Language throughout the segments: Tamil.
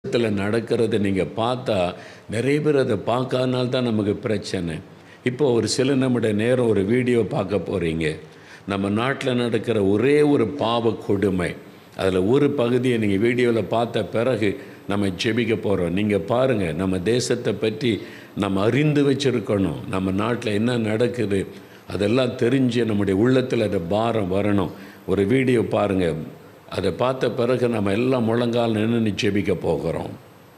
இடத்துல நடக்கிறத நீங்கள் பார்த்தா நிறைய பேர் அதை பார்க்காதனால தான் நமக்கு பிரச்சனை இப்போ ஒரு சில நம்முடைய நேரம் ஒரு வீடியோ பார்க்க போகிறீங்க நம்ம நாட்டில் நடக்கிற ஒரே ஒரு பாவ கொடுமை அதில் ஒரு பகுதியை நீங்கள் வீடியோவில் பார்த்த பிறகு நம்ம ஜெபிக்க போகிறோம் நீங்கள் பாருங்கள் நம்ம தேசத்தை பற்றி நம்ம அறிந்து வச்சுருக்கணும் நம்ம நாட்டில் என்ன நடக்குது அதெல்லாம் தெரிஞ்சு நம்முடைய உள்ளத்தில் அந்த பாரம் வரணும் ஒரு வீடியோ பாருங்கள் அதை பார்த்த பிறகு நம்ம எல்லாம் முழங்கால் நின்று ஜெபிக்க போகிறோம்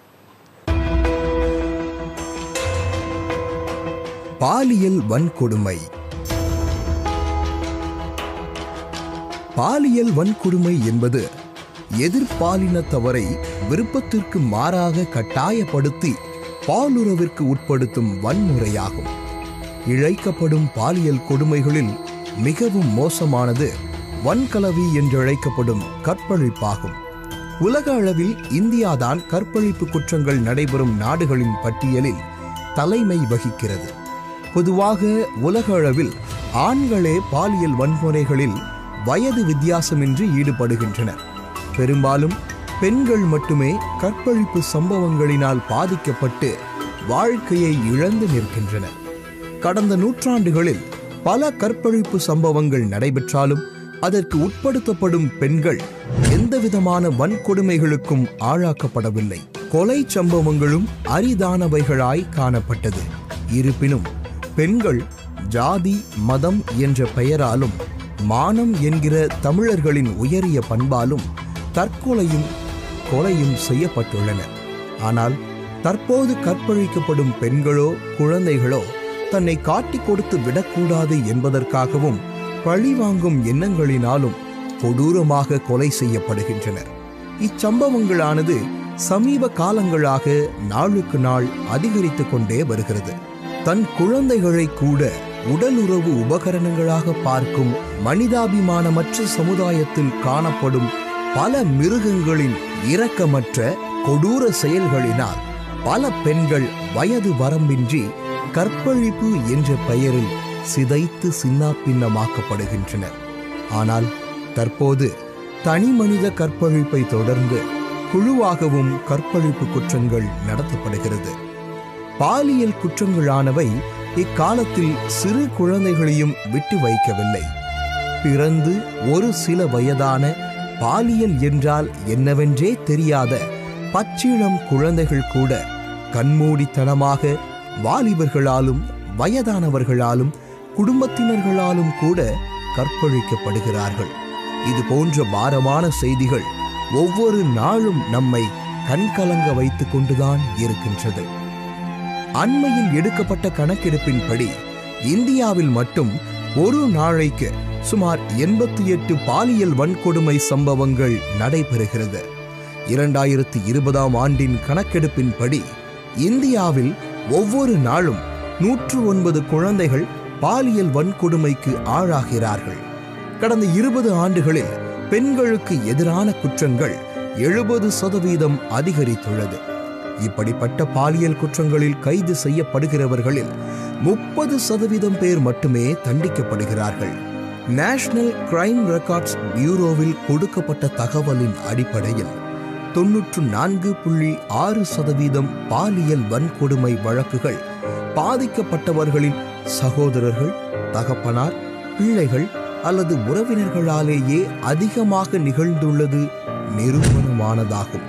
பாலியல் வன்கொடுமை பாலியல் வன்கொடுமை என்பது எதிர்பாலினத்தவரை விருப்பத்திற்கு மாறாக கட்டாயப்படுத்தி பாலுறவிற்கு உட்படுத்தும் வன்முறையாகும் இழைக்கப்படும் பாலியல் கொடுமைகளில் மிகவும் மோசமானது வன்கலவி என்றழைக்கப்படும் கற்பழிப்பாகும் உலக அளவில் இந்தியாதான் கற்பழிப்பு குற்றங்கள் நடைபெறும் நாடுகளின் பட்டியலில் தலைமை வகிக்கிறது பொதுவாக உலக அளவில் ஆண்களே பாலியல் வன்முறைகளில் வயது வித்தியாசமின்றி ஈடுபடுகின்றனர் பெரும்பாலும் பெண்கள் மட்டுமே கற்பழிப்பு சம்பவங்களினால் பாதிக்கப்பட்டு வாழ்க்கையை இழந்து நிற்கின்றனர் கடந்த நூற்றாண்டுகளில் பல கற்பழிப்பு சம்பவங்கள் நடைபெற்றாலும் அதற்கு உட்படுத்தப்படும் பெண்கள் எந்தவிதமான வன்கொடுமைகளுக்கும் ஆளாக்கப்படவில்லை கொலை சம்பவங்களும் அரிதானவைகளாய் காணப்பட்டது இருப்பினும் பெண்கள் ஜாதி மதம் என்ற பெயராலும் மானம் என்கிற தமிழர்களின் உயரிய பண்பாலும் தற்கொலையும் கொலையும் செய்யப்பட்டுள்ளனர் ஆனால் தற்போது கற்பழிக்கப்படும் பெண்களோ குழந்தைகளோ தன்னை காட்டிக் கொடுத்து விடக்கூடாது என்பதற்காகவும் பழிவாங்கும் எண்ணங்களினாலும் கொடூரமாக கொலை செய்யப்படுகின்றனர் இச்சம்பவங்களானது சமீப காலங்களாக நாளுக்கு நாள் அதிகரித்துக் கொண்டே வருகிறது தன் குழந்தைகளை கூட உடலுறவு உபகரணங்களாக பார்க்கும் மனிதாபிமானமற்ற சமுதாயத்தில் காணப்படும் பல மிருகங்களின் இரக்கமற்ற கொடூர செயல்களினால் பல பெண்கள் வயது வரம்பின்றி கற்பழிப்பு என்ற பெயரில் சிதைத்து சின்னாப்பின்னமாக்கப்படுகின்றனர் ஆனால் தற்போது தனிமனித கற்பழிப்பை தொடர்ந்து குழுவாகவும் கற்பழிப்பு குற்றங்கள் நடத்தப்படுகிறது பாலியல் குற்றங்களானவை இக்காலத்தில் சிறு குழந்தைகளையும் விட்டு வைக்கவில்லை பிறந்து ஒரு சில வயதான பாலியல் என்றால் என்னவென்றே தெரியாத பச்சிளம் குழந்தைகள் கூட கண்மூடித்தனமாக வாலிபர்களாலும் வயதானவர்களாலும் குடும்பத்தினர்களாலும் கூட கற்பழிக்கப்படுகிறார்கள் இது போன்ற பாரமான செய்திகள் ஒவ்வொரு நாளும் நம்மை கண்கலங்க வைத்துக் கொண்டுதான் இருக்கின்றது அண்மையில் எடுக்கப்பட்ட கணக்கெடுப்பின்படி இந்தியாவில் மட்டும் ஒரு நாளைக்கு சுமார் எண்பத்தி எட்டு பாலியல் வன்கொடுமை சம்பவங்கள் நடைபெறுகிறது இரண்டாயிரத்தி இருபதாம் ஆண்டின் கணக்கெடுப்பின்படி இந்தியாவில் ஒவ்வொரு நாளும் நூற்று ஒன்பது குழந்தைகள் பாலியல் வன்கொடுமைக்கு ஆளாகிறார்கள் கடந்த இருபது ஆண்டுகளில் பெண்களுக்கு எதிரான குற்றங்கள் எழுபது சதவீதம் அதிகரித்துள்ளது இப்படிப்பட்ட பாலியல் குற்றங்களில் கைது செய்யப்படுகிறவர்களில் முப்பது சதவீதம் பேர் மட்டுமே தண்டிக்கப்படுகிறார்கள் நேஷனல் கிரைம் ரெக்கார்ட்ஸ் பியூரோவில் கொடுக்கப்பட்ட தகவலின் அடிப்படையில் தொன்னூற்று நான்கு புள்ளி ஆறு சதவீதம் பாலியல் வன்கொடுமை வழக்குகள் பாதிக்கப்பட்டவர்களின் சகோதரர்கள் தகப்பனார் பிள்ளைகள் அல்லது உறவினர்களாலேயே அதிகமாக நிகழ்ந்துள்ளது நிரூபணமானதாகும்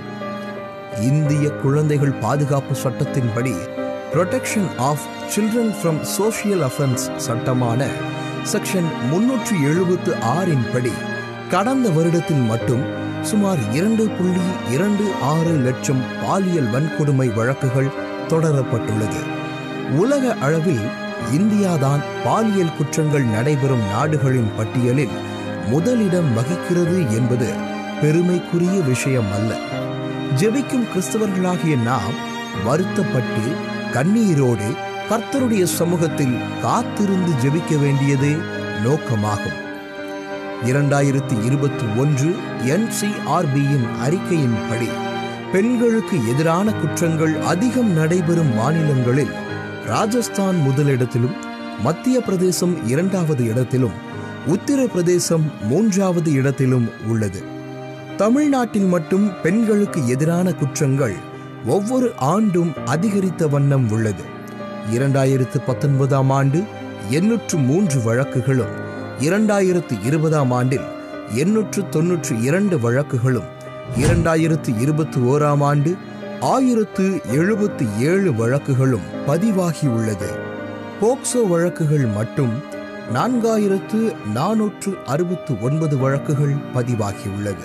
இந்திய குழந்தைகள் பாதுகாப்பு சட்டத்தின்படி protection of children from social offence சட்டமான செக்ஷன் முன்னூற்றி எழுபத்து ஆறின் படி கடந்த வருடத்தில் மட்டும் சுமார் இரண்டு புள்ளி இரண்டு ஆறு லட்சம் பாலியல் வன்கொடுமை வழக்குகள் தொடரப்பட்டுள்ளது உலக அளவில் இந்தியாதான் பாலியல் குற்றங்கள் நடைபெறும் நாடுகளின் பட்டியலில் முதலிடம் வகிக்கிறது என்பது பெருமைக்குரிய விஷயம் அல்ல ஜெபிக்கும் கிறிஸ்தவர்களாகிய நாம் வருத்தப்பட்டு கண்ணீரோடு கர்த்தருடைய சமூகத்தில் காத்திருந்து ஜெபிக்க வேண்டியதே நோக்கமாகும் இரண்டாயிரத்தி இருபத்தி ஒன்று என்சிஆர்பியின் அறிக்கையின்படி பெண்களுக்கு எதிரான குற்றங்கள் அதிகம் நடைபெறும் மாநிலங்களில் ராஜஸ்தான் முதலிடத்திலும் மத்திய பிரதேசம் இரண்டாவது இடத்திலும் உத்தரப்பிரதேசம் மூன்றாவது இடத்திலும் உள்ளது தமிழ்நாட்டில் மட்டும் பெண்களுக்கு எதிரான குற்றங்கள் ஒவ்வொரு ஆண்டும் அதிகரித்த வண்ணம் உள்ளது இரண்டாயிரத்து பத்தொன்பதாம் ஆண்டு எண்ணூற்று மூன்று வழக்குகளும் இரண்டாயிரத்து இருபதாம் ஆண்டில் எண்ணூற்று தொன்னூற்று இரண்டு வழக்குகளும் இரண்டாயிரத்து இருபத்தி ஓராம் ஆண்டு ஆயிரத்து எழுபத்தி ஏழு வழக்குகளும் பதிவாகியுள்ளது போக்சோ வழக்குகள் மட்டும் நான்காயிரத்து நானூற்று அறுபத்து ஒன்பது வழக்குகள் பதிவாகியுள்ளது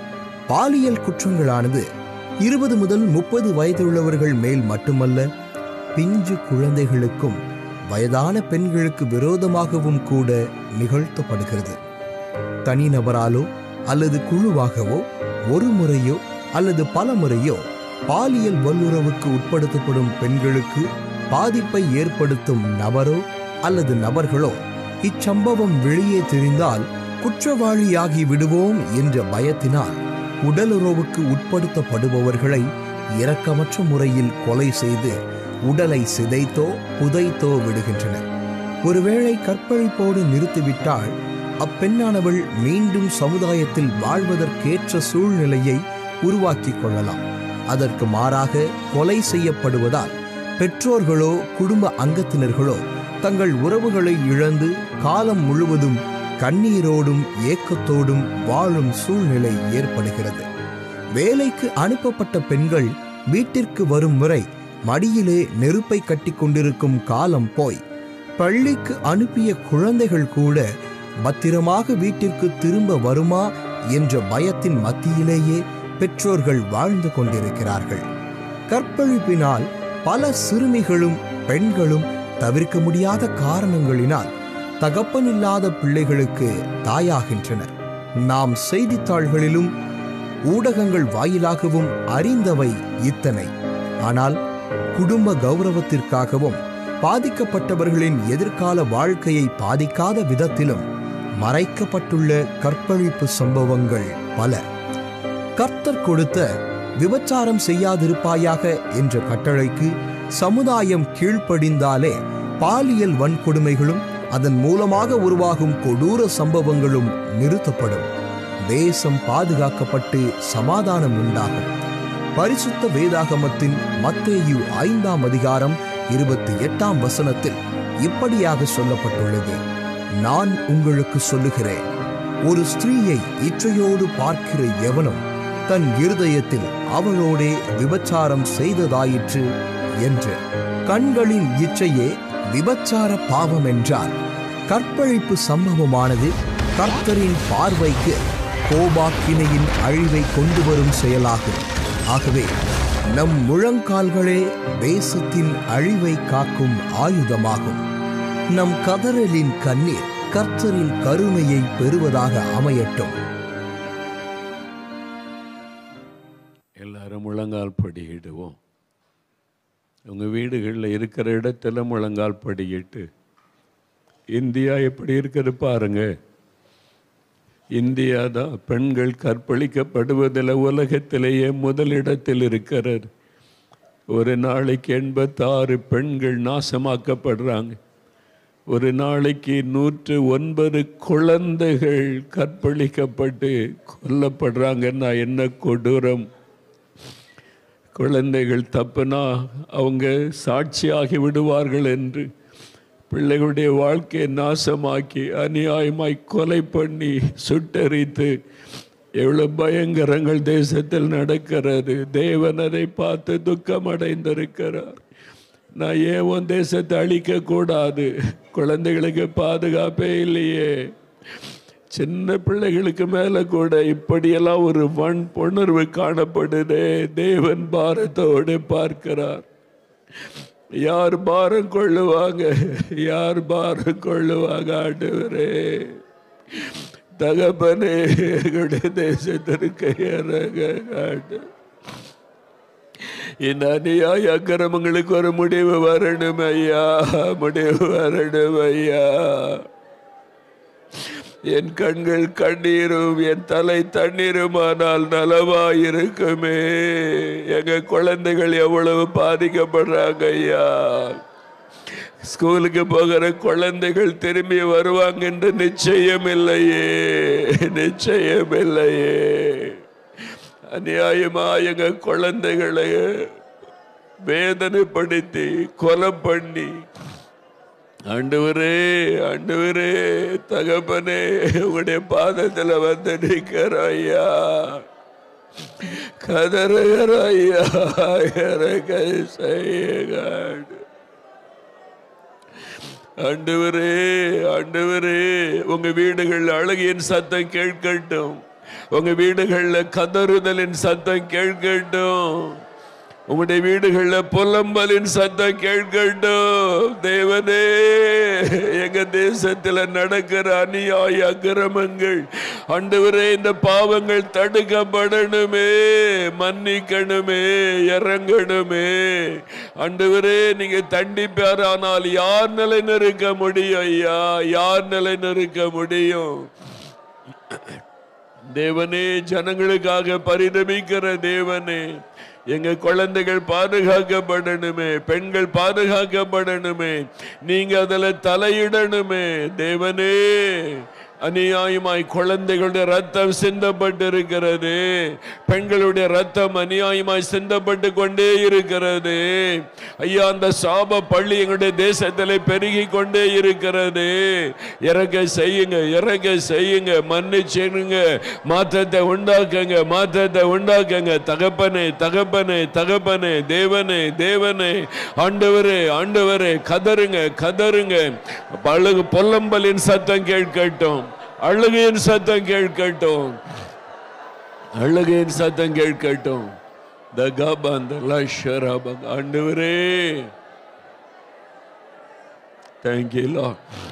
பாலியல் குற்றங்களானது இருபது முதல் முப்பது வயதுள்ளவர்கள் மேல் மட்டுமல்ல பிஞ்சு குழந்தைகளுக்கும் வயதான பெண்களுக்கு விரோதமாகவும் கூட நிகழ்த்தப்படுகிறது தனிநபராலோ அல்லது குழுவாகவோ ஒரு முறையோ அல்லது பல முறையோ பாலியல் வல்லுறவுக்கு உட்படுத்தப்படும் பெண்களுக்கு பாதிப்பை ஏற்படுத்தும் நபரோ அல்லது நபர்களோ இச்சம்பவம் வெளியே தெரிந்தால் குற்றவாளியாகி விடுவோம் என்ற பயத்தினால் உடலுறவுக்கு உட்படுத்தப்படுபவர்களை இரக்கமற்ற முறையில் கொலை செய்து உடலை சிதைத்தோ புதைத்தோ விடுகின்றனர் ஒருவேளை கற்பழிப்போடு நிறுத்திவிட்டால் அப்பெண்ணானவள் மீண்டும் சமுதாயத்தில் வாழ்வதற்கேற்ற சூழ்நிலையை உருவாக்கிக் கொள்ளலாம் அதற்கு மாறாக கொலை செய்யப்படுவதால் பெற்றோர்களோ குடும்ப அங்கத்தினர்களோ தங்கள் உறவுகளை இழந்து காலம் முழுவதும் கண்ணீரோடும் ஏக்கத்தோடும் வாழும் சூழ்நிலை ஏற்படுகிறது வேலைக்கு அனுப்பப்பட்ட பெண்கள் வீட்டிற்கு வரும் முறை மடியிலே நெருப்பை கட்டி கொண்டிருக்கும் காலம் போய் பள்ளிக்கு அனுப்பிய குழந்தைகள் கூட பத்திரமாக வீட்டிற்கு திரும்ப வருமா என்ற பயத்தின் மத்தியிலேயே பெற்றோர்கள் வாழ்ந்து கொண்டிருக்கிறார்கள் கற்பழிப்பினால் பல சிறுமிகளும் பெண்களும் தவிர்க்க முடியாத காரணங்களினால் தகப்பனில்லாத பிள்ளைகளுக்கு தாயாகின்றனர் நாம் செய்தித்தாள்களிலும் ஊடகங்கள் வாயிலாகவும் அறிந்தவை இத்தனை ஆனால் குடும்ப கௌரவத்திற்காகவும் பாதிக்கப்பட்டவர்களின் எதிர்கால வாழ்க்கையை பாதிக்காத விதத்திலும் மறைக்கப்பட்டுள்ள கற்பழிப்பு சம்பவங்கள் பல கர்த்தர் கொடுத்த விபச்சாரம் செய்யாதிருப்பாயாக என்ற கட்டளைக்கு சமுதாயம் கீழ்ப்படிந்தாலே பாலியல் வன்கொடுமைகளும் அதன் மூலமாக உருவாகும் கொடூர சம்பவங்களும் நிறுத்தப்படும் தேசம் பாதுகாக்கப்பட்டு சமாதானம் உண்டாகும் பரிசுத்த வேதாகமத்தின் மத்தேயு ஐந்தாம் அதிகாரம் இருபத்தி எட்டாம் வசனத்தில் இப்படியாக சொல்லப்பட்டுள்ளது நான் உங்களுக்கு சொல்லுகிறேன் ஒரு ஸ்திரீயை இச்சையோடு பார்க்கிற எவனும் தன் இருதயத்தில் அவளோடே விபச்சாரம் செய்ததாயிற்று என்று கண்களின் இச்சையே விபச்சார பாவம் என்றால் கற்பழிப்பு சம்பவமானது கர்த்தரின் பார்வைக்கு கோபாக்கினையின் அழிவை கொண்டு வரும் செயலாகும் ஆகவே நம் முழங்கால்களே தேசத்தின் அழிவை காக்கும் ஆயுதமாகும் நம் கதறலின் கண்ணீர் கர்த்தரின் கருணையை பெறுவதாக அமையட்டும் எல்லாரும் முழங்கால் படியிடுவோம் உங்கள் வீடுகளில் இருக்கிற இடத்துல முழங்கால் படியிட்டு இந்தியா எப்படி இருக்குது பாருங்க இந்தியா தான் பெண்கள் கற்பழிக்கப்படுவதில் உலகத்திலேயே முதலிடத்தில் இருக்கிறது ஒரு நாளைக்கு எண்பத்தாறு பெண்கள் நாசமாக்கப்படுறாங்க ஒரு நாளைக்கு நூற்று ஒன்பது குழந்தைகள் கற்பழிக்கப்பட்டு கொல்லப்படுறாங்கன்னா என்ன கொடூரம் குழந்தைகள் தப்புனா அவங்க சாட்சியாகி விடுவார்கள் என்று பிள்ளைகளுடைய வாழ்க்கையை நாசமாக்கி அநியாயமாய் கொலை பண்ணி சுட்டெரித்து எவ்வளவு பயங்கரங்கள் தேசத்தில் நடக்கிறது தேவன் அதை பார்த்து துக்கம் அடைந்திருக்கிறார் நான் ஏன் உன் தேசத்தை அழிக்க கூடாது குழந்தைகளுக்கு பாதுகாப்பே இல்லையே சின்ன பிள்ளைகளுக்கு மேல கூட இப்படியெல்லாம் ஒரு வன் உணர்வு காணப்படுதே தேவன் பாரத்தோடு பார்க்கிறார் யார் பாரம் கொள்ளுவாங்க யார் பாரம் கொள்ளுவாங்க ஆண்டவரே தகப்பனே எங்களுடைய தேசத்திற்கு இறங்க ஆண்டு இந்த அநியாய அக்கிரமங்களுக்கு ஒரு முடிவு வரணும் ஐயா முடிவு வரணும் ஐயா என் கண்கள் கண்ணீரும் என் தலை தண்ணீருமானால் நலமாயிருக்குமே எங்க குழந்தைகள் எவ்வளவு பாதிக்கப்படுறாங்க ஐயா ஸ்கூலுக்கு போகிற குழந்தைகள் திரும்பி வருவாங்க என்று நிச்சயம் இல்லையே நிச்சயம் இல்லையே அநியாயமா எங்க குழந்தைகளை வேதனைப்படுத்தி கொலை பண்ணி ஆண்டவரே ஆண்டவரே தகப்பனே உங்களுடைய பாதத்துல வந்து நிற்கிறோம் ஐயா கதறுகிறோம் ஐயா எனக்கு செய்யுங்கள் ஆண்டவரே ஆண்டவரே உங்க வீடுகள் அழகியின் சத்தம் கேட்கட்டும் உங்க வீடுகள்ல கதறுதலின் சத்தம் கேட்கட்டும் உங்களுடைய வீடுகள்ல புலம்பலின் சத்தம் கேட்கட்டும் தேவனே எங்க தேசத்துல நடக்கிற அநியாய அக்கிரமங்கள் ஆண்டவரே இந்த பாவங்கள் தடுக்கப்படணுமே மன்னிக்கணுமே இறங்கணுமே ஆண்டவரே நீங்க தண்டிப்பார் ஆனால் யார் நிலை நிற்க முடியும் ஐயா யார் நிலை நிற்க முடியும் தேவனே ஜனங்களுக்காக பரிதமிக்கிற தேவனே எங்க குழந்தைகள் பாதுகாக்கப்படணுமே பெண்கள் பாதுகாக்கப்படணுமே நீங்க அதுல தலையிடணுமே தேவனே அநியாயமாய் குழந்தைகளுடைய ரத்தம் சிந்தப்பட்டிருக்கிறது பெண்களுடைய ரத்தம் அநியாயமாய் சிந்தப்பட்டு கொண்டே இருக்கிறது ஐயா அந்த சாப பள்ளி எங்களுடைய தேசத்தில் பெருகி கொண்டே இருக்கிறது இறக்க செய்யுங்க இறக்க செய்யுங்க மன்னிச்சுங்க மாற்றத்தை உண்டாக்குங்க மாற்றத்தை உண்டாக்குங்க தகப்பனே தகப்பனே தகப்பனே தேவனே தேவனே ஆண்டவரே ஆண்டவரே கதறுங்க கதறுங்க அழுகு பொல்லம்பலின் சத்தம் கேட்கட்டும் அழுகையின் சத்தம் கேட்கட்டும் அழுகையின் சத்தம் கேட்கட்டும் த கபந்த லஷரபங் ஆண்டவரே தேங்க்யூலா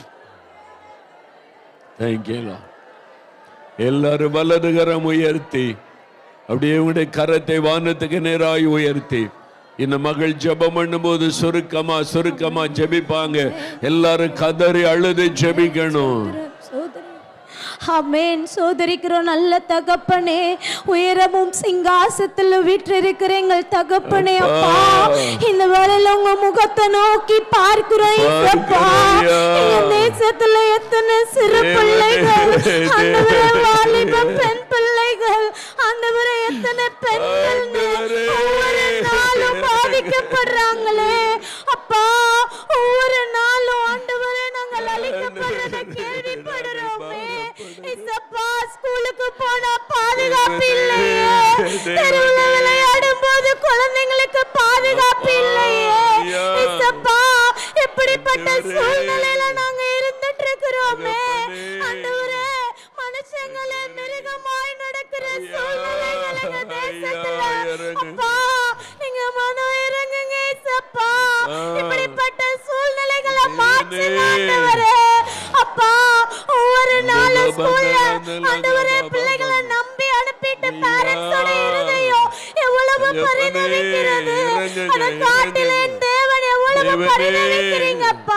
தேங்க்யூலா எல்லாரும் வலது கரம் உயர்த்தி அப்படியே உங்களுடைய கரத்தை வானத்துக்கு நேராய் உயர்த்தி இந்த மகள் ஜெபம் பண்ணும்போது சுருக்கமா சுருக்கமா ஜெபிப்பாங்க எல்லாரும் கதறி அழுது ஜெபிக்கணும் சோதரி ஆமென் சோதரிக்கிறோம் நல்ல தகப்பனே உயரமும் சிங்காசத்துல வீற்றிருக்கிற எங்கள் தகப்பனே அப்பா இந்த வேளையில உங்க முகத்தை நோக்கி பார்க்கிறோம் இயேசப்பா. பார்க்கிறோம், ஐயா. எங்க தேசத்துல எத்தனை சிறு பிள்ளைகள் ஆண்டவரே வாலிப பெண் பிள்ளைகள் ஆண்டவரே எத்தனை பெண்கள் ஆண்டவரே. ஒவ்வொரு நாளும் பாதிக்கப்படுறாங்களே அப்பா ஒவ்வொரு நாளும் ஆண்டவரே நாங்கள் அழிக்கப்படுறத கேள்விப்படுறோமே இசப்பா ஸ்கூலுக்கு போனா பாதுகாப்பு இல்லையே தெருவுல விளையாடும் போது குழந்தைங்களுக்கு பாதுகாப்பு இல்லையே இசப்பா எப்படிப்பட்ட சூழ்நிலையில நாங்க இருந்துட்டு இருக்கிறோமே ஆண்டவரே மனுஷங்களே மிருகமாய் நடக்கிற சூழ்நிலைகள் எங்க தேசத்துல அப்பா நீங்க மனம் இறங்குங்க இசப்பா இப்படிப்பட்ட சூழ்நிலைகளை மாற்றுங்க ஆண்டவரே அப்பா ஒவ்வொரு நாளும் ஸ்கூல்ல ஆண்டவரே பிள்ளைகளை நம்பி அனுப்பிட்டு பேரண்ட்ஸோட இருதயம் எவ்வளவு பரிதவிக்கிறது அதை காட்டில என் தேவன் எவ்வளவு பரிதவிக்கிறீங்கப்பா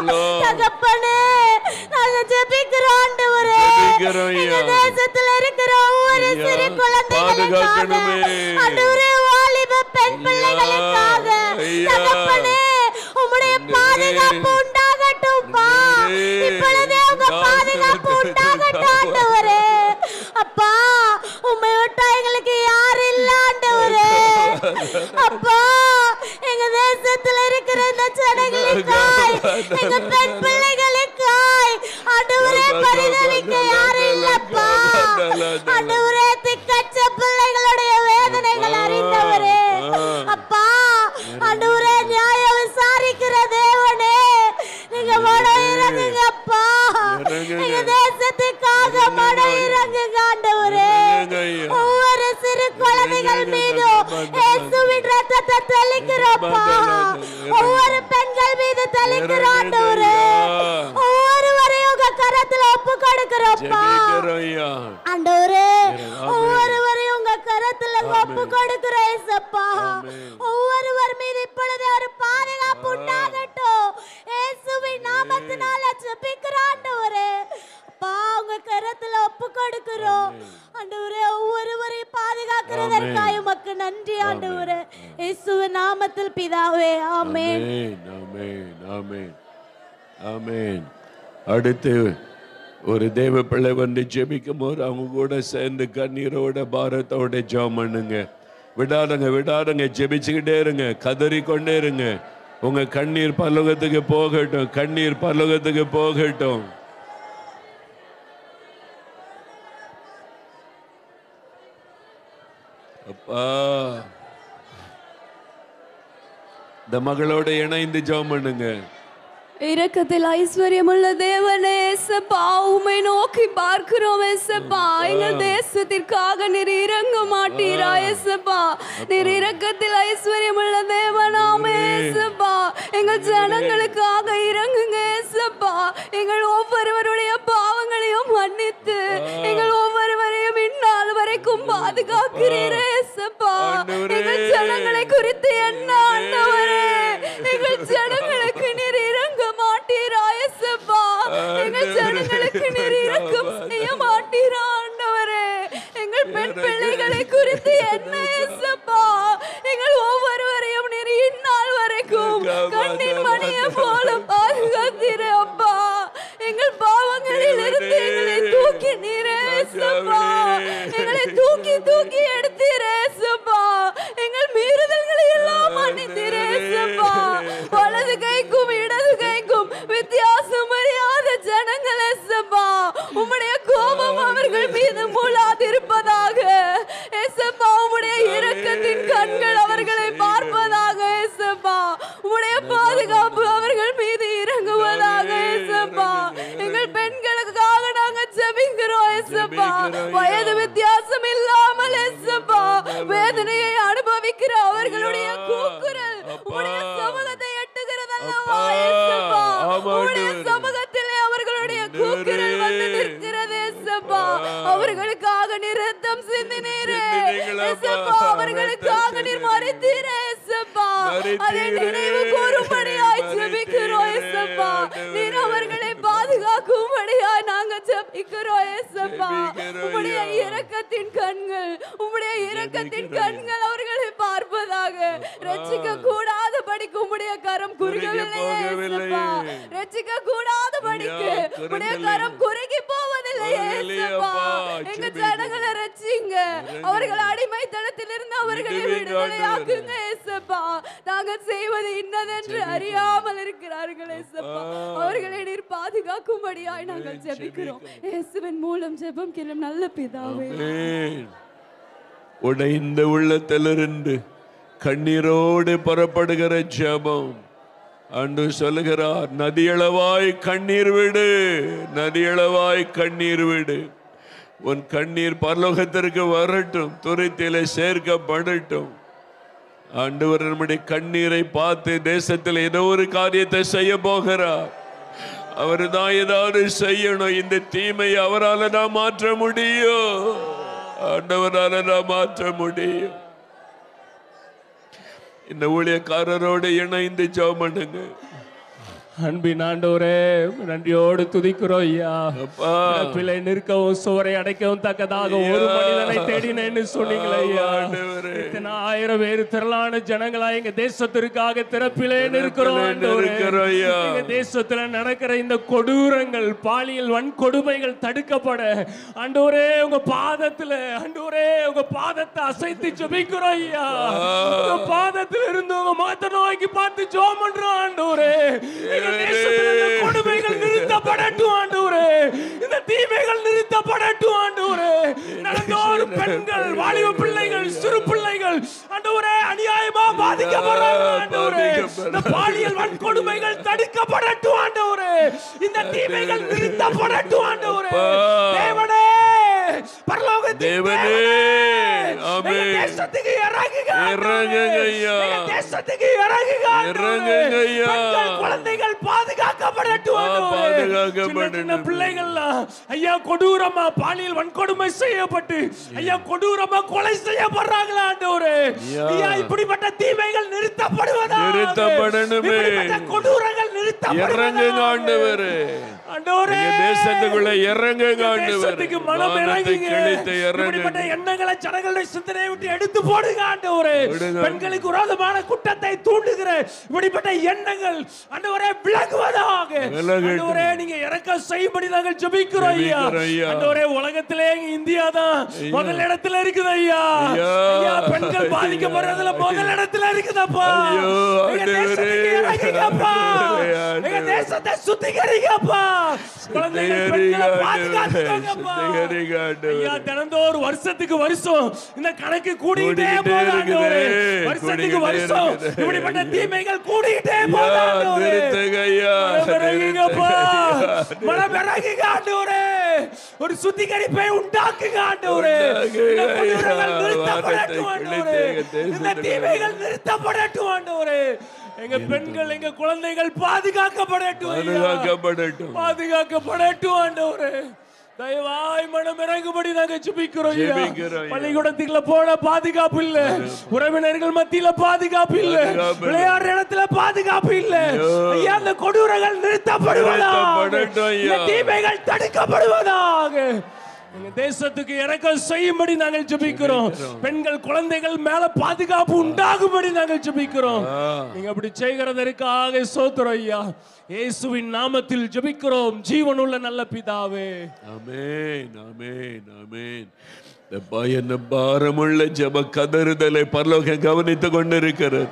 தகப்பனே நாங்க ஜெபிக்கிறோம் ஆண்டவரே ஜெபிக்கிறோம் ஐயா. எங்க தேசத்துல இருக்கிற ஒவ்வொரு சிறு குழந்தைகளுக்காக பாதுகாக்கணுமே. ஆண்டவரே வாலிப பெண் பிள்ளைகளுக்காக ஐயா. தகப்பனே உம்முடைய பாதுகாப்பு உண்டாகட்டும்பா இப்பொழுதே உங்க பாதுகாப்பு உண்டாகட்டும் ஆண்டவரே அப்பா உம்மை விட்டா எங்களுக்கு யாரும் இல்ல ஆண்டவரே அப்பா எங்க தேசத்துல இருக்கிற இந்த ஜனங்களுக்காய் எங்க பெண் பிள்ளைகளுக்காய் ஆண்டவரே பரிதவிக்க யாரும் இல்லப்பா ஆண்டவரே திக்கச்ச பிள்ளைகளுடைய வேதனைகள் அறிந்தவரே அப்பா ஆண்டவரே நியாயம் விசாரிக்கிற தேவனே நீங்க மன இறங்குங்க அப்பா எங்க தேசத்துக்காக மன இறங்குங்க ஆண்டவரே இறங்குங்க ஐயா. ஒவ்வொரு சிறு குழந்தைகள் மீதும் இயேசுவின் ரத்தத்தை தெளிக்கிறோம்ப்பா ஒவ்வொரு பெண்கள் மீது தெளிக்கிறோம் ஆண்டவரே ஒவ்வொருவரையும் உங்க கரத்துல ஒப்பு கொடுக்கிறோம்ப்பா ஜெபிக்கிறோம் ஐயா ஆண்டவரே ஆமென். ஒவ்வொருவரையும் உங்க கரத்துல ஒப்பு கொடுக்கிற இயேசப்பா ஒவ்வொருவர் மீது இப்பொழுது ஒரு பாதுகாப்பு உண்டாகட்டும் இயேசுவின் நாமத்தினால ஜெபிக்கிறோம் ஆண்டவரே அப்பா உங்க கரத்துல ஒப்பு கொடுக்கிறோம் ஆண்டவரே ஒவ்வொருவரையும் பாதுகாக்கிறதற்காக உமக்கு நன்றி ஆண்டவரே இயேசுவின் நாமத்தில் பிதாவே ஆமென் ஆமென் ஆமென் ஆமென் ஆமென் அடுத்து ஒரு தேவ பிள்ளை வந்து ஜெபிக்கும் போது அவங்க கூட சேர்ந்து கண்ணீரோட பாரத்தோட ஜெபம் பண்ணுங்க விடாதுங்க விடாதுங்க ஜெபிச்சுக்கிட்டே இருங்க கதறிக்கொண்டே இருங்க உங்க கண்ணீர் பல்லோகத்துக்கு போகட்டும் கண்ணீர் பல்லோகத்துக்கு போகட்டும் அப்பா இந்த மகளோட இணைந்து ஜெபம் பண்ணுங்க இரக்கத்தில் ஐஸ்வர்யமுள்ள தேவனே ஏசப்பா உம்மை நோக்கி பார்க்கிறோம் ஏசப்பா எங்கள் தேசத்திற்காக நீர் இறங்க மாட்டீரா ஏசப்பா நீர் இரக்கத்தில் ஐஸ்வர்யமுள்ள தேவனாமே ஏசப்பா எங்கள் ஜனங்களுக்காக இறங்குங்க ஏசப்பா எங்கள் ஒவ்வொருவருடைய பாவங்களையும் மன்னித்து எங்கள் ஒவ்வொருவரையும் இந்நாள் வரைக்கும் பாதுகாக்கிறீரே ஏசப்பா ஆண்டவரே. எங்கள் ஜனங்களை குறித்து என்ன ஆண்டவரே எங்கள் ஜனங்களுக்கு நீர் இறங்க மாட்டீரா இயேசுப்பா எங்கள் ஜனங்களுக்கு நீர் இரக்கம் செய்ய மாட்டீரா ஆண்டவரே எங்கள் பெண் பிள்ளைகளை குறித்து என்ன இயேசுப்பா எங்கள் ஒவ்வொருவரையும் நீர் இந்நாள் வரைக்கும் கண்ணின் மணியை போல பாதுகாத்தீரே அப்பா எங்கள் பாவங்களில் இருந்து எங்களை தூக்கி நீரே இயேசுப்பா எங்களை தூக்கி தூக்கி எடுத்தீரே இயேசுப்பா எங்கள் மீறுதல்களை எல்லாம் மன்னித்தீரே இயேசுப்பா வலது கைக்கும் இடது கைக்கும் வித்தியாசம் அறியாத ஜனங்கள் இயேசுப்பா உம்முடைய கோபம் அவர்கள் மீது மூளாதிருப்பதாக இயேசுப்பா உம்முடைய இரக்கத்தின் கண்கள் அவர்களை பார்ப்பதாக இயேசுப்பா உம்முடைய பாதுகாப்பு அவர்கள் மீது இறங்குவதாக இயேசுப்பா எங்கள் பெண்களுக்காக நாங்க ஜெபிக்கிறோம் இயேசுப்பா வயது வித்தியாசம் இல்லாமல் இயேசுப்பா வேதனையை அனுபவிக்கிற அவர்களுடைய கூக்குரல் உம்முடைய சமூகத்தை எட்டுகிறதல்லவா இயேசுப்பா உம்முடைய சமூகத்திலே அவர்களுடைய கூக்குரல் வந்து நிற்கிறது இயேசுப்பா அவர்களுக்காக நீர் ரத்தம் சிந்தினீரே இயேசுப்பா அவர்களுக்காக நீர் மறித்தீரே இயேசுப்பா அதை நினைவு கூறும்படியாய் ஜெபிக்கிறோம் இயேசுப்பா நீர் அவர்களை பாதுகாக்கும்படியாய் நாங்க ஜெபிக்கிறோம் இயேசுப்பா உம்முடைய இரக்கத்தின் கண்கள் உம்முடைய இரக்கத்தின் கண்கள் அவர்களை பார்ப்பதாக ரட்சிக்க கூடாத படிக்கு உம்முடைய கரம் குறுகவில்லை இயேசுப்பா ரட்சிக்க கூடாத படிக்கு உம்முடைய கரம் குறுகி போவதில்லை இயேசுப்பா எங்க ஜனங்களை ரட்சிங்க அவர்கள் அடிமைத்தனத்திலிருந்து அவர்களை விடுதலையாக்குங்க இயேசுப்பா நாங்கள் செய்வது இன்னதென்று அறியாமல் இருக்கிறார்கள் இயேசுப்பா அவர்களை நீர் பாதுகாக்கும்படியாய் நாங்கள் ஜெபிக்கிறோம் இயேசுவின் மூலம் ஜெபம் கேளும் நல்ல பிதாவே ஆமென். உடைந்த உள்ளத்திலிருந்து கண்ணீரோடு புறப்படுகிற ஜெபம் அன்று சொல்லுகிறார் நதியளவாய் கண்ணீர் விடு நதியளவாய் கண்ணீர் விடு உன் கண்ணீர் பரலோகத்திற்கு வரட்டும் துரித்திலே சேர்க்கப்படட்டும் ஆண்டவர் நம்முடைய கண்ணீரை பார்த்து தேசத்தில் ஏதோ ஒரு காரியத்தை செய்ய போகிறார் அவர் தான் ஏதாவது செய்யணும் இந்த தீமை அவரால் தான் மாற்ற முடியும் ஆண்டவரால தான் மாற்ற முடியும் இந்த ஊழியக்காரரோடு இணைந்து ஜெபம் பண்ணுங்க அன்பின் ஆண்டவரே நன்றியோடு துதிக்கிறோம் ஐயா அப்பா பிள்ளை நிற்கவும் சுவரை அடைக்கவும் தக்கதாக ஒரு மனிதனை தேடினேன்னு சொன்னீங்களே ஐயா ஆண்டவரே. இத்தனை ஆயிரம் பேர் திரளான ஜனங்களா எங்க தேசத்திற்காக திறப்பிலே நிற்கிறோம் ஆண்டவரே. நிற்கிறோம் ஐயா. எங்க தேசத்துல நடக்கிற இந்த கொடூரங்கள் பாலியல் வன்கொடுமைகள் தடுக்கப்பட ஆண்டவரே உங்க பாதத்துல ஆண்டவரே உங்க பாதத்தை அசைத்து ஜெபிக்கிறோம் ஐயா உங்க பாதத்துல இருந்து உங்க முகத்தை நோக்கி பார்த்து ஜெபம் பண்றோம் ஆண்டவரே எங்க தேசத்துல இந்த கொடுமைகள் நிறுத்தப்படட்டும் ஆண்டவரே இந்த தீமைகள் நிறுத்தப்படட்டும் ஆண்டவரே நடந்தோர் பெண்கள் வாலிப பிள்ளைகள் சிறு பிள்ளைகள் ஆண்டவரே அநியாயமா பாதிக்கப்படுறாங்க ஆண்டவரே இந்த பாலியல் வன்கொடுமைகள் தடுக்கப்படட்டும் ஆண்டவரே இந்த தீமைகள் நிறுத்தப்படட்டும் ஆண்டவரே தேவனே பரலோகத்தின் தேவனே, தேவனே, ஆமென். எங்க தேசத்துக்கு இறங்குங்க ஆண்டவரே. இறங்குங்க ஐயா. எங்க தேசத்துக்கு இறங்குங்க ஆண்டவரே. இறங்குங்க ஐயா. பெண்கள், குழந்தைகள் பாதுகாக்கப்படட்டும் ஆ, ஆண்டவரே. பாதுகாக்கப்படட்டும். சின்ன சின்ன பிள்ளைகள்லாம் ஐயா கொடூரமா பாலியல் வன்கொடுமை செய்யப்பட்டு ஐயா கொடூரமா கொலை செய்யப்படுறாங்களா ஆண்டவரே ஐயா. ஐயா இப்படிப்பட்ட தீமைகள் நிறுத்தப்படுவதா நிறுத்தப்படணுமே. இப்படிப்பட்ட கொடூரங்கள் இறங்குங்க ஆண்டவரே ஆண்டவரே எங்க தேசத்துக்குள்ள இறங்குங்க இந்த ஆண்டவரே தேசத்துக்கு மனம் வானத்தை இறங்குங்க. கிழித்து இப்படிப்பட்ட இறங்குங்க எண்ணங்களை ஜனங்களுடைய சிந்தனையை விட்டு எடுத்து போடுங்க ஆண்டவரே விடுங்க. பெண்களுக்கு விரோதமான குற்றத்தை தூண்டுகிற இப்படிப்பட்ட எண்ணங்கள் ஆண்டவரே விலகுவதாக விலகட்டும். ஆண்டவரே நீங்க இறக்க செய்யும்படி நாங்கள் ஜெபிக்கிறோம் ஐயா ஜெபிக்கிறோம் ஐயா. ஆண்டவரே உலகத்திலே இந்தியா தான் முதல் இடத்துல இருக்குது ஐயா ஐயா. ஐயா பெண்கள் பாதிக்கப்படுறதுல முதல் இடத்துல இருக்குதப்பா ஐயோ, எங்க ஆண்டவரே. தேசத்துக்கு இறங்குங்கப்பா ஆண்டவரே. எங்க தேசத்தை சுத்திகரிங்கப்பா குழந்தைகள் பெண்களை சுத்திகரிங்க பாதுகாத்துக்கோங்கப்பா சுத்திகரிங்க ஆண்டவரே. ஐயா தினந்தோறும் வருஷத்துக்கு வருஷம் இந்த கணக்கு கூடிக்கிட்டே கூடிக்கிட்டே போகுது ஆண்டவரே இருக்குது. வருஷத்துக்கு கூடிக்கிட்டே வருஷம் இருக்குது. இப்படிப்பட்ட தீமைகள் கூடிக்கிட்டே போகுது ஐயா, ஆண்டவரே நிறுத்துங்க ஐயா மனம் இறங்குங்கப்பா. நிறுத்துங்க. மனம் இறங்குங்க ஆண்டவரே ஒரு சுத்திகரிப்பை உண்டாக்குங்க ஆண்டவரே உண்டாக்குங்க இந்த ஐயா. குடியுரிமைகள் நிறுத்தப்படட்டும் வானத்தை ஆண்டவரே கிழித்து எங்க இந்த தேசத்தை தீமைகள் நிறுத்தப்படட்டும் ஆண்டவரே எங்க பெண்கள் எங்க குழந்தைகள் பாதுகாக்கப்படட்டும் ஐயா. பாதுகாக்கப்படட்டும் பாதுகாக்கப்படட்டும் ஆண்டவரே தயவாய் மனம் இறங்கும்படி நாங்க ஜெபிக்கிறோம் ஐயா. ஜெபிக்கிறோம் ஐயா. பள்ளிக்கூடத்துக்குள்ள போன பாதுகாப்பு இல்ல உறவினர்கள் மத்தியில பாதுகாப்பு இல்ல பாதுகாப்பு இல்ல. விளையாடுற இடத்துல பாதுகாப்பு இல்ல ஐயா அந்த கொடூரங்கள் நிறுத்தப்படுவதாக நிறுத்தப்படட்டும் ஐயா. இந்த தீமைகள் தடுக்கப்படுவதாக எங்க தேசத்துக்கு இறக்கம் செய்யும்படி நாங்கள் ஜெபிக்கிறோம் பெண்கள் குழந்தைகள் மேல பாதுகாப்பு உண்டாகும்படி நாங்கள் ஜெபிக்கிறோம் நீங்க அப்படி செய்கிறதற்காக சோத்திரம் ஐயா இயேசுவின் நாமத்தில் ஜெபிக்கிறோம் ஜீவனுள்ள நல்ல பிதாவே ஆமென் ஆமென் ஆமென் இந்த பயன பாரமுள்ள ஜப கதறுதலை பரலோகம் கவனித்துக் கொண்டிருக்கிறார்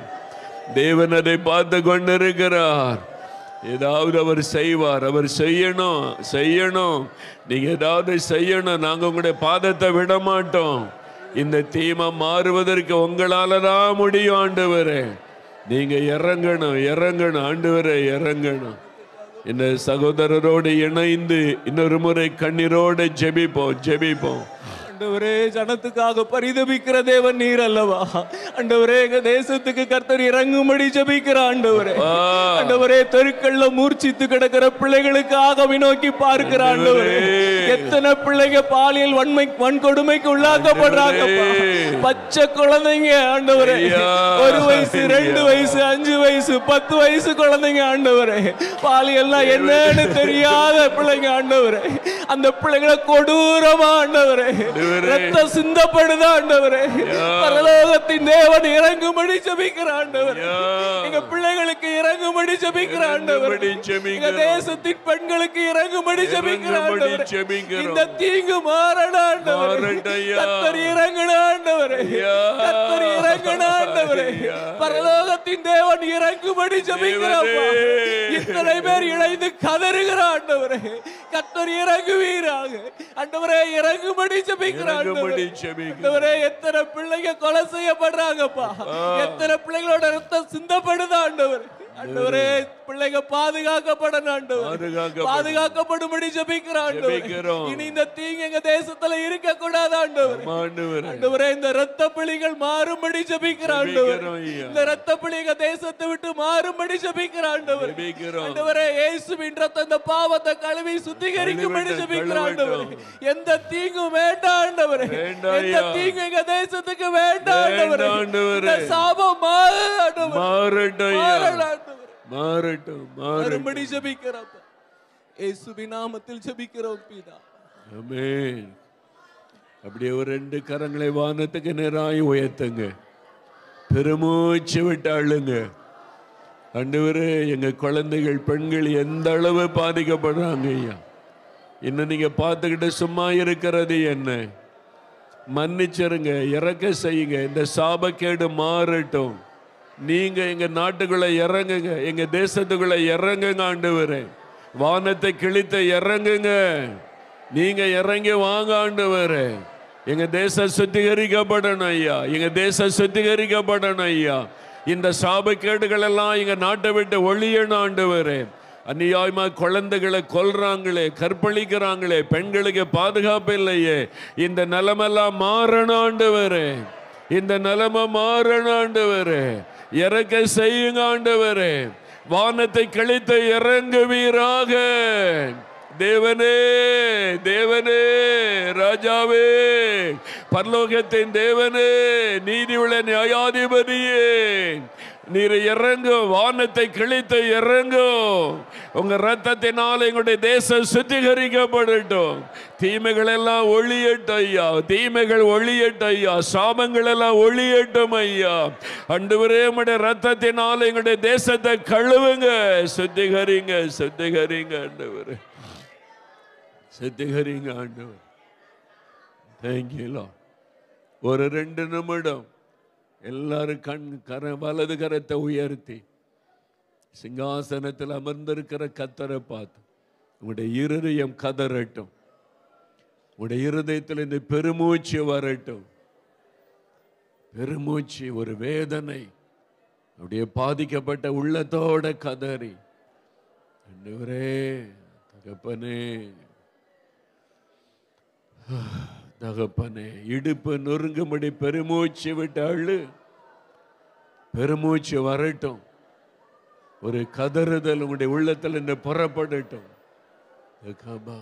தேவன் அதை பார்த்து கொண்டிருக்கிறார் ஏதாவது அவர் செய்வார் அவர் செய்யணும் செய்யணும் நீங்க ஏதாவது செய்யணும் நாங்க உங்களுடைய பாதத்தை விட மாட்டோம் இந்த தீமை மாறுவதற்கு உங்களால தான் முடியும் ஆண்டவரே நீங்க இறங்கணும் இறங்கணும் ஆண்டவரே இறங்கணும் இந்த சகோதரரோடு இணைந்து இன்னொரு முறை கண்ணீரோடு ஜெபிப்போம் ஜெபிப்போம் ஆண்டவரே ஜனத்துக்காக பரிதபிக்கிற தேவன் நீர் அல்லவா ஆண்டவரே எங்க தேசத்துக்கு கர்த்தர் இறங்கும்படி ஜெபிக்கிற ஆண்டவரே ஆ. ஆண்டவரே தெருக்கள்ல மூர்ச்சித்து கிடக்கிற பிள்ளைகளுக்காக நோக்கி பார்க்கிற ஆண்டவரே எத்தனை பிள்ளைங்க பாலியல் வன்மை வன்கொடுமைக்கு உள்ளாக்கப்படுறாங்கப்பா பச்சை குழந்தைங்க ஆண்டவரே ஐயா. ஒரு வயசு ரெண்டு வயசு அஞ்சு வயசு பத்து வயசு குழந்தைங்க ஆண்டவரே பாலியல்னா என்னன்னு தெரியாத பிள்ளைங்க ஆண்டவரே அந்த பிள்ளைங்களை கொடூரமா ஆண்டவரே ரத்தம் சிந்தப்படுதா ஆண்டவரே பரலோகத்தின் தேவன் இறங்கும்படி ஜெபிக்கிற ஆண்டவரே ஐயா. எங்க பிள்ளைகளுக்கு இறங்கும்படி ஜெபிக்கிற ஆண்டவரே இறங்கும்படி எங்க ஜெபிக்கிறோம். தேசத்தின் பெண்களுக்கு இறங்கும்படி ஜெபிக்கிற இறங்கும்படி ஆண்டவரே ஜெபிக்கிறோம். இந்த தீங்கு மாறட ஆண்டவரே மாறட்டும் ஐயா. கத்தர் இறங்குன ஆண்டவரே ஐயா. கத்தர் இறங்குன ஆண்டவரே ஐயா. பரலோகத்தின் தேவன் இறங்கும்படி ஜெபிக்கிறப்பா தேவனே. இத்தனை பேர் இணைந்து கதறுகிற ஆண்டவரே கத்தர் இறங்குவீராக ஆண்டவரே இறங்கும்படி ஜெபிக்கிற இறங்கும்படி ஆண்டவரே ஜெபிக்கிறோம். ஆண்டவரே எத்தனை பிள்ளைங்க கொலை செய்யப்படுறாங்கப்பா எத்தனை பிள்ளைங்களோட ரத்தம் சிந்தப்படுது ஆண்டவர் ஆண்டவரே பிள்ளைங்க பாதுகாக்கப்படணும் ஆண்டவர் பாதுகாக்கப்படணும். பாதுகாக்கப்படும்படி ஜெபிக்கிற ஆண்டவர் ஜெபிக்கிறோம். இனி இந்த தீங்கு எங்க தேசத்துல இருக்க கூடாது ஆண்டவர் ஆண்டவரே ஆண்டவரே இந்த ரத்த பிள்ளைகள் மாறும்படி ஜெபிக்கிற ஆண்டவர் ஜெபிக்கிறோம் ஐயா. இந்த ரத்த பிள்ளைங்க தேசத்தை விட்டு மாறும்படி ஜெபிக்கிற ஆண்டவர் ஜெபிக்கிறோம். ஆண்டவரே இயேசுவின் ரத்தம் இந்த பாவத்தை கழுவி சுத்திகரிக்கும்படி கழுவட்டும், ஜெபிக்கிற ஆண்டவர் கழுவட்டும். எந்த தீங்கும் வேண்டாம் ஆண்டவரே வேண்டாம் எந்த ஐயா. தீங்கு எங்க தேசத்துக்கு வேண்டாம் ஆண்டவரே வேண்டாம் ஆண்டவரே. இந்த சாபம் மாறு ஆண்டவரே மாறட்டும் ஐயா. மாறணும் ஆண்டவரே மாறட்டும் மாறட்டும் மறுபடி ஜெபிக்கிறப்ப இயேசுவின் நாமத்தில் ஜெபிக்கிறோம் பிதா ஆமென் அப்படியே ஒரு ரெண்டு கரங்களை வானத்துக்கு நேராய் உயர்த்துங்க பெருமூச்சு விட்டு அழுங்க ஆண்டவரே எங்க குழந்தைகள் பெண்கள் எந்த அளவு பாதிக்கப்படுறாங்க ஐயா இன்னும் நீங்க பார்த்துக்கிட்டு சும்மா இருக்கிறது என்ன மன்னிச்சிருங்க இறக்க செய்யுங்க இந்த சாபக்கேடு மாறட்டும் நீங்க எங்க நாட்டுக்குள்ள இறங்குங்க எங்க தேசத்துக்குள்ள இறங்குங்க ஆண்டவரே வானத்தை கிழித்த இறங்குங்க நீங்க இறங்கி வாங்க ஆண்டவரே எங்க தேசம் சுத்திகரிக்கப்படணும் ஐயா எங்க தேசம் சுத்திகரிக்கப்படணும் ஐயா இந்த சாபக்கேடுகள் எல்லாம் எங்க நாட்டை விட்டு ஒளியணும் ஆண்டவரே அநியாயமா குழந்தைகளை கொல்றாங்களே கற்பழிக்கிறாங்களே பெண்களுக்கு பாதுகாப்பு இல்லையே இந்த நிலமெல்லாம் மாறணும் ஆண்டவரே இந்த நிலைமை மாறணும் ஆண்டவரே இறக்க செய்யுங்க ஆண்டவரே வானத்தை கழித்து இறங்குவீராக தேவனே தேவனே ராஜாவே பரலோகத்தின் தேவனே நீதி உள்ள நியாயாதிபதியே நீர் இறங்கும் வானத்தை கிழித்து இறங்கும் உங்க ரத்தத்தினால எங்களுடைய தேசம் சுத்திகரிக்கப்படட்டும் தீமைகள் எல்லாம் ஒளியட்டும் ஐயா தீமைகள் ஒளியட்டும் ஐயா சாபங்கள் எல்லாம் ஒளியட்டும் ஐயா அண்டுவரே உடைய ரத்தத்தினால எங்களுடைய தேசத்தை கழுவுங்க சுத்திகரிங்க சுத்திகரிங்க ஆண்டவரே சுத்திகரிங்க ஆண்டவர் தேங்க்யூலா ஒரு ரெண்டு நிமிடம் எல்லாரும் கண் கர வலது கரத்தை உயர்த்தி சிங்காசனத்தில் அமர்ந்திருக்கிற கத்தரை பார்த்து உங்களுடைய இருதயம் கதறட்டும் உங்களுடைய இருதயத்தில் இந்த பெருமூச்சு வரட்டும் பெருமூச்சு ஒரு வேதனை அப்படியே பாதிக்கப்பட்ட உள்ளத்தோட கதறி ஆண்டவரே தகப்பனே தகப்பனே இடுப்பு நொறுங்கும்படி பெருமூச்சு விட்டு அழு பெருமூச்சு வரட்டும் ஒரு கதறுதல் உங்களுடைய உள்ளத்தில் இன்று புறப்படட்டும் தகப்பா.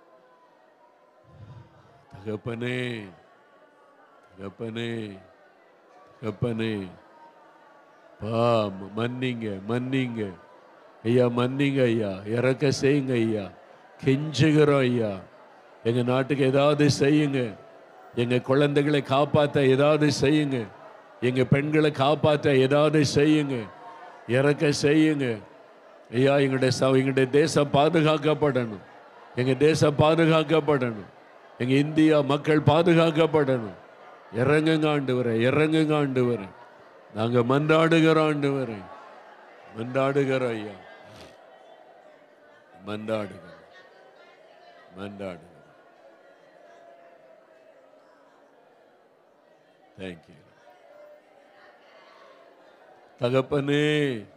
தகப்பனே தகப்பனே தகப்பனே பா மன்னிங்க மன்னிங்க ஐயா மன்னிங்க ஐயா இறக்க செய்யுங்க ஐயா கெஞ்சுகிறோம் ஐயா எங்க நாட்டுக்கு ஏதாவது செய்யுங்க எங்க குழந்தைகளை காப்பாற்ற ஏதாவது செய்யுங்க எங்க பெண்களை காப்பாற்ற ஏதாவது செய்யுங்க இறக்க செய்யுங்க ஐயா எங்களுடைய ச- எங்களுடைய தேசம் பாதுகாக்கப்படணும் எங்க தேசம் பாதுகாக்கப்படணும் எங்க இந்தியா மக்கள் பாதுகாக்கப்படணும் இறங்குங்க ஆண்டு வர இறங்குங்க ஆண்டு வர நாங்க மன்றாடுகிறோம் ஆண்டு வர மன்றாடுகிறோம் ஐயா மன்றாடுகிறோம் மன்றாடுகிறோம் தேங்க்யூ தகப்பனே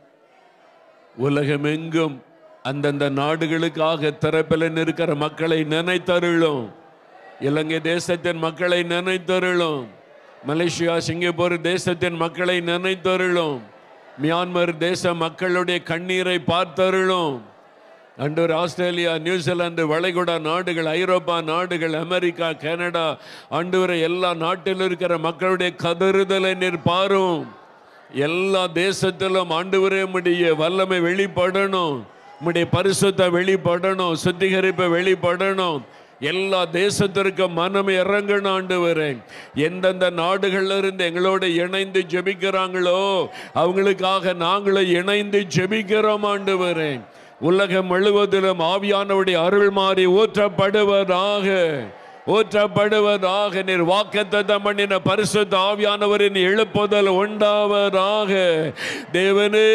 உலகமெங்கும் அந்தந்த நாடுகளுக்காக திறப்பில் இருக்கிற மக்களை நினைத்தருளும் இலங்கை தேசத்தின் மக்களை நினைத்தருளும் மலேசியா சிங்கப்பூர் தேசத்தின் மக்களை நினைத்தருளும் மியான்மர் தேச மக்களுடைய கண்ணீரை பார்த்தருளும் அண்டூர் ஆஸ்திரேலியா நியூசிலாந்து வளைகுடா நாடுகள் ஐரோப்பா நாடுகள் அமெரிக்கா கனடா அண்டூர் எல்லா நாட்டிலும் இருக்கிற மக்களுடைய கதறுதலை நீர் பாரும் எல்லா தேசத்திலும் ஆண்டவரே முடிய வல்லமை வெளிப்படணும் உம்முடைய பரிசுத்த வெளிப்படணும் சுத்திகரிப்பு வெளிப்படணும் எல்லா தேசத்திற்கும் மனம் இறங்கணும் ஆண்டவரே எந்தெந்த நாடுகள்ல இருந்து எங்களோட இணைந்து ஜெபிக்கிறாங்களோ அவங்களுக்காக நாங்களும் இணைந்து ஜெபிக்கிறோம் ஆண்டவரே உலகம் முழுவதிலும் ஆவியானவருடைய அருள் மாறி ஊற்றப்படுவதாக ஊற்றப்படுவதாக நீர் வாக்குத்தத்தம் பண்ணின பரிசுத்த ஆவியானவரின் எழுப்புதல் உண்டாவதாக தேவனே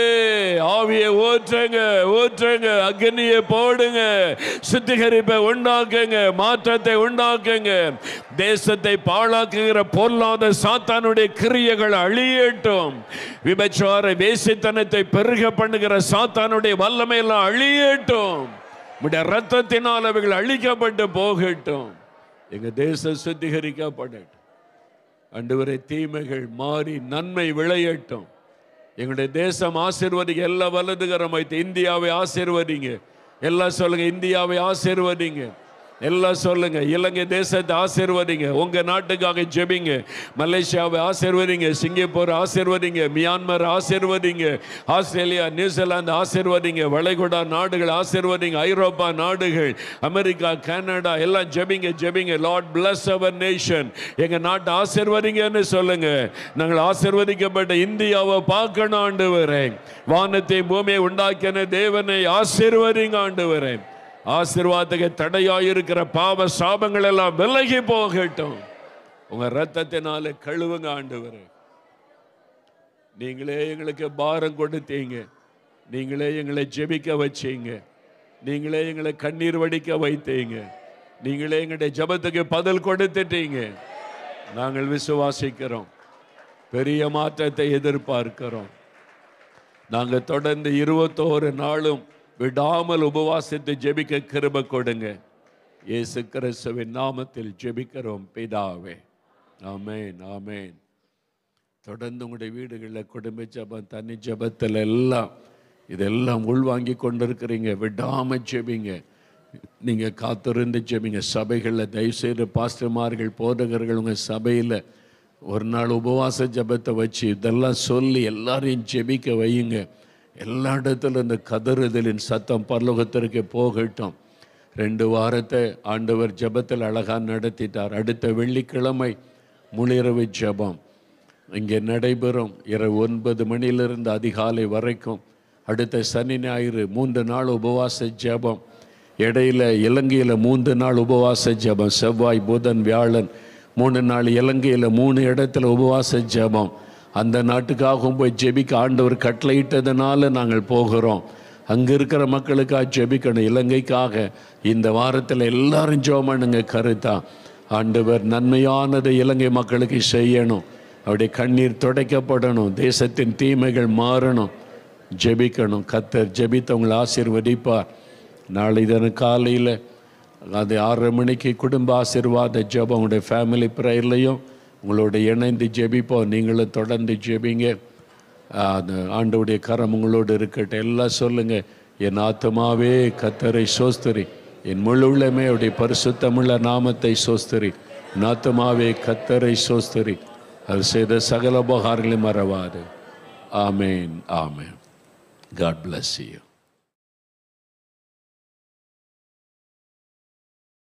ஆவியை ஊற்றுங்க ஊற்றுங்க அக்னியை போடுங்க சுத்திகரிப்பை உண்டாக்குங்க மாற்றத்தை உண்டாக்குங்க தேசத்தை பாழாக்குகிற பொருளாத சாத்தானுடைய கிரியைகள் அழியட்டும் விபச்சார வேசித்தனத்தை பெருக பண்ணுகிற சாத்தானுடைய வல்லமை எல்லாம் அழியட்டும் உடைய ரத்தத்தினால் அவைகள் அழிக்கப்பட்டு போகட்டும் எங்க தேசம் சுத்திகரிக்கப்படட்டும் அன்றுவரை தீமைகள் மாறி நன்மை விளையட்டும் எங்களுடைய தேசம் ஆசீர்வதிங்க எல்லா வலதுகரம் வைத்து இந்தியாவை ஆசீர்வதிங்க எல்லாம் சொல்லுங்க இந்தியாவை ஆசீர்வதிங்க எல்லாம் சொல்லுங்க இலங்கை தேசத்தை ஆசீர்வதிங்க உங்க நாட்டுக்காக ஜெபிங்க மலேசியாவை ஆசீர்வதிங்க சிங்கப்பூர் ஆசீர்வதிங்க மியான்மர் ஆசீர்வதிங்க ஆஸ்திரேலியா நியூசிலாந்து ஆசீர்வதிங்க வளைகுடா நாடுகள் ஆசீர்வதிங்க ஐரோப்பா நாடுகள் அமெரிக்கா கனடா எல்லாம் ஜெபிங்க ஜெபிங்க லார்ட் bless our நேஷன் எங்க நாட்டை ஆசீர்வதிங்கன்னு சொல்லுங்க நாங்கள் ஆசீர்வதிக்கப்பட்ட இந்தியாவை பார்க்கணும் ஆண்டு வரேன் வானத்தை பூமியை உண்டாக்கின தேவனை ஆசீர்வதிங்க ஆண்டு வரேன் ஆசீர்வாதத்துக்கு தடையாயிருக்கிற பாவ சாபங்கள் எல்லாம் விலகி போகட்டும் உங்க ரத்தத்தினால கழுவுங்க ஆண்டவரே நீங்களே எங்களுக்கு பாரம் கொடுத்தீங்க நீங்களே எங்களை ஜெபிக்க வச்சீங்க நீங்களே எங்களை கண்ணீர் வடிக்க வைத்தீங்க நீங்களே எங்களுடைய ஜெபத்துக்கு பதில் கொடுத்துட்டீங்க நாங்கள் விசுவாசிக்கிறோம் பெரிய மாற்றத்தை எதிர்பார்க்கிறோம் நாங்கள் தொடர்ந்து இருபத்தோரு நாளும் விடாமல் உபவாசித்து ஜெபிக்க கிருப கொடுங்க இயேசு கிறிஸ்துவின் நாமத்தில் ஜெபிக்கிறோம் பிதாவே ஆமென் ஆமென் தொடர்ந்து உங்களுடைய வீடுகளில் குடும்ப ஜெபம் தனி ஜெபத்தில் எல்லாம் இதெல்லாம் உள்வாங்கி கொண்டிருக்கிறீங்க விடாம ஜெபிங்க நீங்கள் காத்திருந்து ஜெபிங்க சபைகளில் தயவுசெய்து பாஸ்டர்மார்கள் போதகர்கள் உங்கள் சபையில் ஒரு நாள் உபவாச ஜெபத்தை வச்சு இதெல்லாம் சொல்லி எல்லாரையும் ஜெபிக்க வையுங்க எல்லா இடத்துல இந்த கதறுதலின் சத்தம் பரலோகத்திற்கு போகட்டும் ரெண்டு வாரத்தை ஆண்டவர் ஜெபத்தில் அழகாக நடத்திட்டார் அடுத்த வெள்ளிக்கிழமை முழிரவு ஜெபம் இங்கே நடைபெறும் இரவு ஒன்பது மணியிலிருந்து அதிகாலை வரைக்கும் அடுத்த சனி ஞாயிறு மூன்று நாள் உபவாச ஜெபம் இடையில இலங்கையில் மூன்று நாள் உபவாச ஜெபம் செவ்வாய் புதன் வியாழன் மூணு நாள் இலங்கையில் மூணு இடத்துல உபவாச ஜெபம் அந்த நாட்டுக்காகவும் போய் ஜெபிக்க ஆண்டவர் கட்டளையிட்டதுனால நாங்கள் போகிறோம் அங்கே இருக்கிற மக்களுக்காக ஜெபிக்கணும் இலங்கைக்காக இந்த வாரத்தில் எல்லாரும் ஜெபம் பண்ணுங்க கருத்தா ஆண்டவர் நன்மையானதை இலங்கை மக்களுக்கு செய்யணும் அவருடைய கண்ணீர் துடைக்கப்படணும் தேசத்தின் தீமைகள் மாறணும் ஜெபிக்கணும் கத்தர் ஜெபித்தவங்களை ஆசீர்வதிப்பார் நாளை தினம் காலையில் அது ஆறரை மணிக்கு குடும்ப ஆசீர்வாத ஜெபம் உங்களுடைய ஃபேமிலி ப்ரேயர்லையும் உங்களோட இணைந்து ஜெபிப்போம் நீங்களும் தொடர்ந்து ஜெபிங்க அந்த ஆண்டவுடைய கரம் உங்களோடு இருக்கட்டும் எல்லாம் சொல்லுங்க என் ஆத்மாவே கத்தரை சோஸ்தரி என் முழு உள்ளமே அவருடைய பரிசுத்தமுள்ள நாமத்தை சோஸ்தரி என் ஆத்மாவே கத்தரை சோஸ்தரி அது செய்த சகல உபகாரங்களையும் மறவாது ஆமேன் ஆமேன் காட் bless you